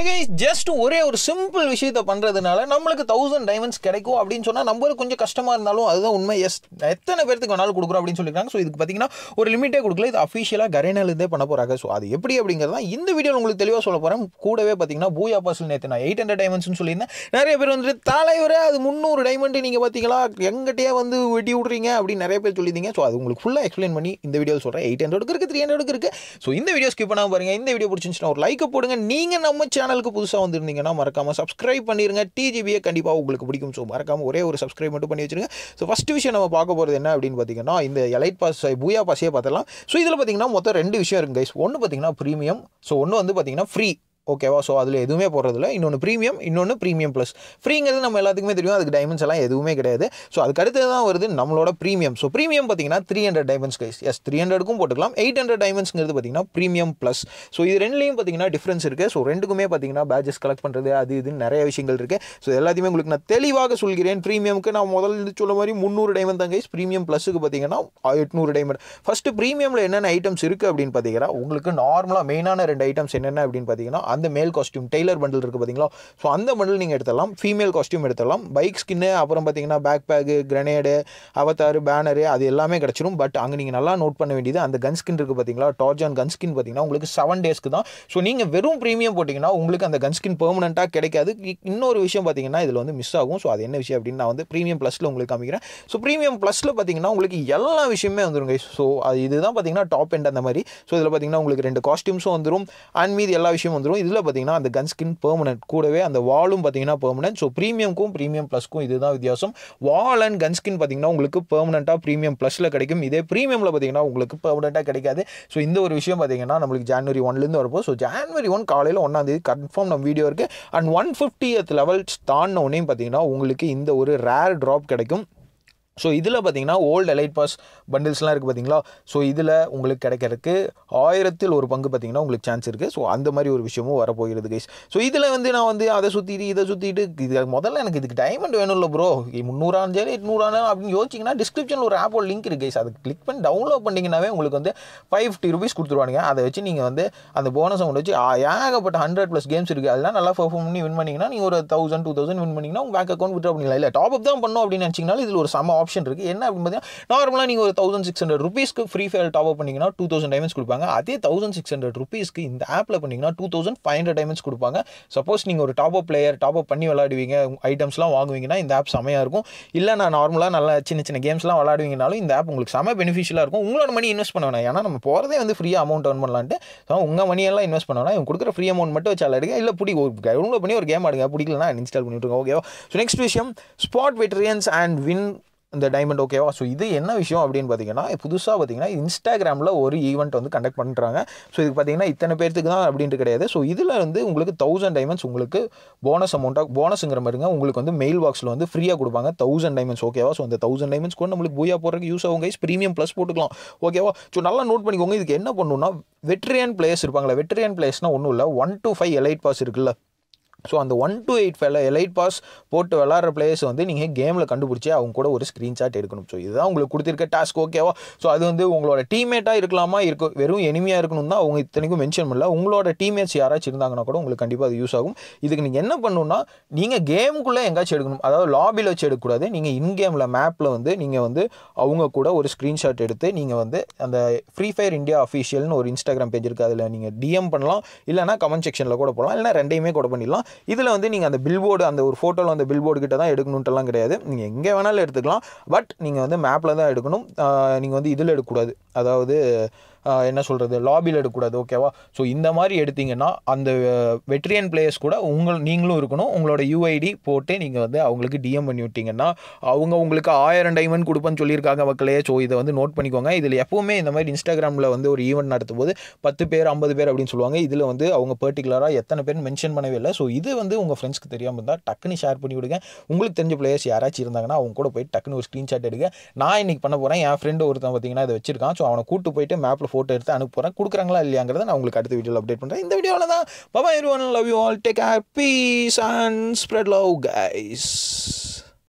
guys just ஒரே ஒரு simple விஷயத்த பண்ணுறதுனால நம்மளுக்கு தௌசண்ட் டைமண்ட்ஸ் கிடைக்கும் அப்படின்னு சொன்னால் நம்மளுக்கு கொஞ்சம் கஷ்டமாக இருந்தாலும் அதுதான் உண்மை எஸ் எத்தனை பேர்த்துக்கு வேணாலும் கொடுக்குறோம் அப்படின்னு சொல்லியிருக்காங்க ஸோ இதுக்கு பார்த்தீங்கன்னா ஒரு லிமிட்டே கொடுக்கல இது அஃபிஷியலாக கரேனாலேருந்தே பண்ண போகிறாங்க ஸோ அது எப்படி அப்படிங்கிறது தான் இந்த வீடியோவில் உங்களுக்கு தெளிவாக சொல்ல போகிறேன் கூடவே பார்த்தீங்கன்னா பூயா பாசில் நேற்று நான் எயிட் ஹண்ட்ரட் டைமண்ட்ஸ்னு சொல்லியிருந்தேன் நிறைய பேர் வந்துட்டு தலைவரே அது முந்நூறு டைமண்ட் நீங்கள் பார்த்தீங்களா எங்கிட்டே வந்து வெட்டி விட்றீங்க அப்படின்னு நிறைய பேர் சொல்லியிருந்தீங்க ஸோ அது உங்களுக்கு ஃபுல்லாக எக்ஸ்பிளைன் பண்ணி இந்த வீடியோ சொல்கிறேன் எயிட் ஹண்ட்ரடுக்கு இருக்குது த்ரீ ஹண்ட்ரடுக்கு இருக்குது ஸோ இந்த வீடியோ ஸ்கிப் பண்ணாமல் பாருங்க இந்த வீடியோ பிடிச்சிருந்துச்சுன்னா ஒரு லைக் போடுங்க நீங்கள் நம்ம சேனலுக்கு புதுசாக வந்திருந்தீங்கன்னா மறக்காமல் சப்ஸ்கிரைப் பண்ணிருங்க டிஜிபியை கண்டிப்பாக உங்களுக்கு பிடிக்கும் ஸோ மறக்காமல் ஒரே ஒரு சப்ஸ்கிரைப் மட்டும் பண்ணி வச்சிருங்க ஸோ ஃபஸ்ட் விஷயம் நம்ம பார்க்க போகிறது என்ன அப்படின்னு பார்த்தீங்கன்னா இந்த எலைட் பாஸ் பூயா பாஸையே பார்த்துடலாம் ஸோ இதில் பார்த்தீங்கன்னா மொத்தம் ரெண்டு விஷயம் இருக்குது கைஸ் ஒன்று பார்த்தீங்கன்னா ப்ரீமியம் ஸோ ஒன்று வந்து பார்த்தீங்கன்னா ஃப்ரீ ஓகேவா ஸோ அதில் எதுவுமே போடுறதில்ல இன்னொன்று ப்ரீமியம் இன்னொன்று ப்ரீமியம் ப்ளஸ் ஃப்ரீங்கிறது நம்ம எல்லாத்துக்குமே தெரியும் அதுக்கு டைமண்ட்ஸ் எல்லாம் எதுவுமே கிடையாது ஸோ அதுக்கு அடுத்தது தான் வருது நம்மளோட ப்ரீமியம் ஸோ ப்ரீமியம் பார்த்தீங்கன்னா three hundred diamonds guys yes three ஹண்ட்ரடுக்கும் போட்டுக்கலாம் எயிட் ஹண்ட்ரட் டைமண்ட்ஸ்ங்கிறது பார்த்தீங்கன்னா ப்ரீமியம் ப்ளஸ் ஸோ இது ரெண்டுலேயும் பார்த்தீங்கன்னா டிஃப்ரென்ஸ் இருக்குது ஸோ ரெண்டுக்குமே பார்த்தீங்கன்னா பேஜஸ் கலெக்ட் பண்ணுறது அது இதுன்னு நிறைய விஷயங்கள் இருக்குது ஸோ எல்லாத்தையுமே உங்களுக்கு நான் தெளிவாக சொல்கிறேன் ப்ரீமியமுக்கு நான் முதல்ல சொல்ல மாதிரி முந்நூறு டைமண்ட் தான் கைஸ் ப்ரீமியம் ப்ளஸுக்கு பார்த்தீங்கன்னா எட்நூறு டைமண்ட் ஃபஸ்ட்டு ப்ரீமியமில் என்னென்ன ஐட்டம்ஸ் இருக்குது அப்படின்னு பார்த்தீங்கன்னா உங்களுக்கு நார்மலாக மெயினான ரெண்டு ஐட்டம்ஸ் என்னென்ன அப்படின்னு பார்த்தீங்கன்னா அந்த மேல் காஸ்டியூம் டெய்லர் பண்டில் இருக்குது பார்த்தீங்களா ஸோ அந்த பண்டில் நீங்கள் எடுத்துடலாம் ஃபீமேல் காஸ்டியூம் எடுத்துடலாம் பைக் ஸ்கின்னு அப்புறம் பார்த்தீங்கன்னா bag bag grenade avatar banner அது எல்லாமே கிடச்சிரும் பட் அங்கே நீங்கள் நல்லா நோட் பண்ண வேண்டியது அந்த கன் ஸ்கின் இருக்குது பார்த்தீங்களா டார்ஜான் கன் ஸ்கின் பார்த்தீங்கன்னா உங்களுக்கு செவன் டேஸ்க்கு தான் ஸோ நீங்கள் வெறும் ப்ரீமியம் போட்டிங்கன்னா உங்களுக்கு அந்த கன் ஸ்கின் பெர்மனெண்ட்டாக கிடைக்காது இ- இன்னொரு விஷயம் பார்த்தீங்கன்னா இதில் வந்து மிஸ் ஆகும் ஸோ அது என்ன விஷயம் அப்படின்னு நான் வந்து ப்ரீமியம் ப்ளஸில் உங்களுக்கு காமிக்கிறேன் ஸோ ப்ரீமியம் ப்ளஸில் பார்த்தீங்கன்னா உங்களுக்கு எல்லா விஷயமே வந்துருங்க ஸோ அது இதுதான் பார்த்தீங்கன்னா டாப் எண்ட் அந்த மாதிரி ஸோ இதில் பார்த்தீங்கன்னா உங்களுக்கு ரெண்டு காஸ்டியூம்ஸும் வந்துடும் அண்ட் மீதி எல்லா விஷயமும் வந்துடும் இதில் பார்த்தீங்கன்னா அந்த கன் ஸ்கின் பெர்மனெண்ட் கூடவே அந்த வாலும் பார்த்தீங்கன்னா பெர்மனெண்ட் ஸோ ப்ரீமியம்க்கும் ப்ரீமியம் ப்ளஸ்க்கும் இதுதான் வித்தியாசம் வால் அண்ட் கன் ஸ்கின் பார்த்தீங்கன்னா உங்களுக்கு பெர்மனெண்ட்டாக ப்ரீமியம் ப்ளஸில் கிடைக்கும் இதே ப்ரீமியமில் பார்த்தீங்கன்னா உங்களுக்கு பெர்மனெண்ட்டாக கிடைக்காது ஸோ இந்த ஒரு விஷயம் பார்த்தீங்கன்னா நம்மளுக்கு ஜான்வரி ஒன்லேருந்து வரப்போ ஸோ ஜான்வரி ஒன் காலையில் ஒன்றாந்தேதி கன்ஃபார்ம் நம்ம வீடியோ இருக்குது அண்ட் ஒன் ஃபிஃப்டியத் லெவல் தாண்டின உடனே பார்த்தீங்கன்னா உங்களுக்கு இந்த ஒரு ரேர் ட்ராப் கிடைக்கும் ஸோ இதில் பார்த்தீங்கன்னா ஓல்டு எலைட் பாஸ் பண்டில்ஸ்லாம் இருக்குது பார்த்தீங்களா ஸோ இதில் உங்களுக்கு கிடைக்கிறதுக்கு ஆயிரத்தில் ஒரு பங்கு பார்த்தீங்கன்னா உங்களுக்கு சான்ஸ் இருக்குது ஸோ அந்த மாதிரி ஒரு விஷயமும் வரப்போகிறது கைஸ் ஸோ இதில் வந்து நான் வந்து அதை சுற்றிட்டு இதை சுற்றிட்டு இது முதல்ல எனக்கு இதுக்கு டைமண்ட் வேணும்ல ப்ரோ முந்நூறாம் சரி எட்நூறாம் அப்படின்னு யோசிச்சிங்கன்னா டிஸ்கிரிப்ஷனில் ஒரு ஆப்போட லிங்க் இருக்குது கைஸ் அதை கிளிக் பண்ணி டவுன்லோட் பண்ணிங்கனாவே உங்களுக்கு வந்து ஃபைவ் ஃபிஃப்டி ருபீஸ் கொடுத்துருவானுங்க அதை வச்சு நீங்கள் வந்து அந்த போனஸ் அமௌண்ட் வச்சு ஆ, ஏகப்பட்ட ஹண்ட்ரட் ப்ளஸ் கேம்ஸ் இருக்குது அதெல்லாம் நல்லா பெர்ஃபார்ம் பண்ணி வின் பண்ணிங்கன்னா நீங்கள் ஒரு தௌசண்ட் டூ தௌசண்ட் வின் பண்ணிங்கன்னா உங்கள் பேங்க் அக்கௌண்ட் விட்ரா பண்ணிக்கலாம் இல்லை டாப் அப் தான் பண்ணோம் அப்படின்னு நினச்சிங்கனாலும் இதில் ஒரு செம்ம ஆப்ஷன் இருக்குது என்ன அப்படின்னு பார்த்தீங்கன்னா நார்மலாக நீங்கள் ஒரு தௌசண்ட் சிக்ஸ் ஹண்ட்ரட் ருபீஸ்க்கு ஃப்ரீ ஃபயர் டாப் அப் பண்ணிங்கன்னா டூ தௌசண்ட் டைமண்ட்ஸ் கொடுப்பாங்க அதே தௌசண்ட் சிக்ஸ் ஹண்ட்ரட் ருபீஸ்க்கு இந்த ஆப்பில் பண்ணிங்கன்னா two thousand five hundred diamonds கொடுப்பாங்க சப்போஸ் நீங்கள் ஒரு top up player top up பண்ணி விளாடுவீங்க ஐட்டம்ஸ்லாம் வாங்குவீங்கன்னா இந்த ஆப் செமையாக இருக்கும் இல்லை நான் நார்மலாக நல்ல சின்ன சின்ன கேம்ஸ்லாம் விளாடுவீங்கனாலும் இந்த ஆப் உங்களுக்கு செம பெனிஃபிஷியலாக இருக்கும் உங்களோட மணி இன்வெஸ்ட் பண்ண வேணாம் ஏன்னா நம்ம போகிறதே வந்து ஃப்ரீயாக அமௌண்ட் earn பண்ணலான்ட்டு ஸோ உங்கள் மணியெல்லாம் இன்வெஸ்ட் பண்ண வேணாம் இவங்க கொடுக்குற ஃப்ரீ அமௌண்ட் மட்டும் வச்சு விளாடுங்க இல்லை பிடி ஒரு டவுன்லோட் பண்ணி ஒரு கேம் ஆடுங்க பிடிக்கலனா இன்ஸ்டால் பண்ணி விட்ருங்க ஓகேவா ஸோ நெக்ஸ்ட் விஷயம் ஸ்பாட் வெட்டரியன்ஸ் அண்ட் வின் இந்த டைமண்ட் ஓகேவா ஸோ இது என்ன விஷயம் அப்படின்னு பார்த்தீங்கன்னா புதுசாக பார்த்தீங்கன்னா இன்ஸ்டாகிராமில் ஒரு ஈவெண்ட் வந்து கண்டக்ட் பண்ணுறாங்க ஸோ இதுக்கு பார்த்தீங்கன்னா இத்தனை பேர்த்துக்கு தான் அப்படின்ட்டு கிடையாது ஸோ இதில் வந்து உங்களுக்கு தௌசண்ட் டைமண்ட்ஸ் உங்களுக்கு போனஸ் அமௌண்ட்டாக போனஸுங்கிற மாதிரிங்க உங்களுக்கு வந்து மெயில் பாக்ஸில் வந்து ஃப்ரீயாக கொடுப்பாங்க தௌசண்ட் டைமண்ட்ஸ் ஓகேவா ஸோ அந்த தௌசண்ட் டைமண்ட்ஸ் கூட நம்மளுக்கு பூயா போடுறதுக்கு யூஸ் ஆகும் கைஸ் ப்ரீமியம் ப்ளஸ் போட்டுக்கலாம் ஓகேவா ஸோ நல்லா நோட் பண்ணிக்கோங்க இதுக்கு என்ன பண்ணணும்னா வெட்ரியன் பிளேயர்ஸ் இருப்பாங்களா வெட்ரியன் பிளேயர்ஸ்னால் ஒன்றும் இல்லை one to five elite pass இருக்குல்ல ஸோ அந்த ஒன் to எயிட் ஃபைவ்ல எலைட் பாஸ் போட்டு விளாட்ற பிளேயர்ஸ் வந்து நீங்கள் கேமில் கண்டுபிடிச்சி அவங்க கூட ஒரு ஸ்க்ரீன்ஷாட் எடுக்கணும் ஸோ இதுதான் உங்களுக்கு கொடுத்துருக்க டாஸ்க் ஓகேவா ஸோ அது வந்து உங்களோட டீம்மேட்டாக இருக்கலாமா இருக்கும் வெறும் எனிமையாக இருக்கணும் தான் அவங்க இத்தனைக்கும் மென்ஷன் பண்ணல உங்களோட டீம்மேட்ஸ் யாராச்சும் இருந்தாங்கன்னா கூட உங்களுக்கு கண்டிப்பாக அது யூஸ் ஆகும் இதுக்கு நீங்கள் என்ன பண்ணணும்னா நீங்கள் கேமுக்குள்ளே எங்காச்சும் எடுக்கணும் அதாவது லாபியில் வச்சு எடுக்கக்கூடாது நீங்கள் இன் கேமில் மேப்பில் வந்து நீங்கள் வந்து அவங்க கூட ஒரு ஸ்க்ரீன்ஷாட் எடுத்து நீங்கள் வந்து அந்த ஃப்ரீ ஃபயர் இந்தியா அஃபிஷியல்னு ஒரு இன்ஸ்டாகிராம் பேஜ் இருக்குது அதில் நீங்கள் டிஎம் பண்ணலாம் இல்லைனா கமெண்ட் செக்ஷனில் கூட போடலாம் இல்லைனா ரெண்டையுமே கூட பண்ணிடலாம் இதில் வந்து நீங்கள் அந்த பில்போர்டு அந்த ஒரு ஃபோட்டோவில் அந்த பில்போர்டு கிட்ட தான் எடுக்கணுன்ட்டுலாம் கிடையாது நீங்கள் எங்கே வேணாலும் எடுத்துக்கலாம் பட் நீங்கள் வந்து மேப்பில் தான் எடுக்கணும் நீங்கள் வந்து இதில் எடுக்கக்கூடாது அதாவது ஆஹ் என்ன சொல்கிறது லாபியில் எடுக்கக்கூடாது ஓகேவா ஸோ இந்த மாதிரி எடுத்தீங்கன்னா அந்த வெட்ரியன் பிளேயர்ஸ் கூட உங்கள் நீங்களும் இருக்கணும் உங்களோட யூஐடி போட்டு நீங்கள் வந்து அவங்களுக்கு டிஎம் பண்ணி விட்டீங்கன்னா அவங்க உங்களுக்கு ஆயிரம் டைமண்ட் கொடுப்பேன்னு சொல்லியிருக்காங்க மக்களே ஸோ இதை வந்து நோட் பண்ணிக்கோங்க இதில் எப்போவுமே இந்த மாதிரி இன்ஸ்டாகிராமில் வந்து ஒரு ஈவெண்ட் நடத்தும் போது பத்து பேர் ஐம்பது பேர் அப்படின்னு சொல்லுவாங்க இதில் வந்து அவங்க பர்டிகுலராக எத்தனை பேர் மென்ஷன் பண்ணவே இல்லை ஸோ இது வந்து உங்கள் ஃப்ரெண்ட்ஸ்க்கு தெரியாமல் இருந்தால் டக்குன்னு ஷேர் பண்ணி விடுங்க உங்களுக்கு தெரிஞ்ச பிளேயர்ஸ் யாராச்சும் இருந்தாங்கன்னா அவங்க கூட போய் டக்குன்னு ஒரு ஸ்க்ரீன்ஷாட் எடுங்க நான் இன்னைக்கு பண்ண போகிறேன் என் ஃப்ரெண்டு ஒருத்தன் பார்த்தீங்கன்னா இதை வச்சிருக்கான் ஸோ அவனை கூட்டு போயிட்டு மேப்பில் ஃபோட்டோ எடுத்து அனுப்ப போகிறேன் கொடுக்குறாங்களா இல்லையாங்கிறத நான் உங்களுக்கு அடுத்த வீடியோவில் அப்டேட் பண்ணுறேன் இந்த வீடியோவில் தான் பபா everyone love you all take care peace and spread love guys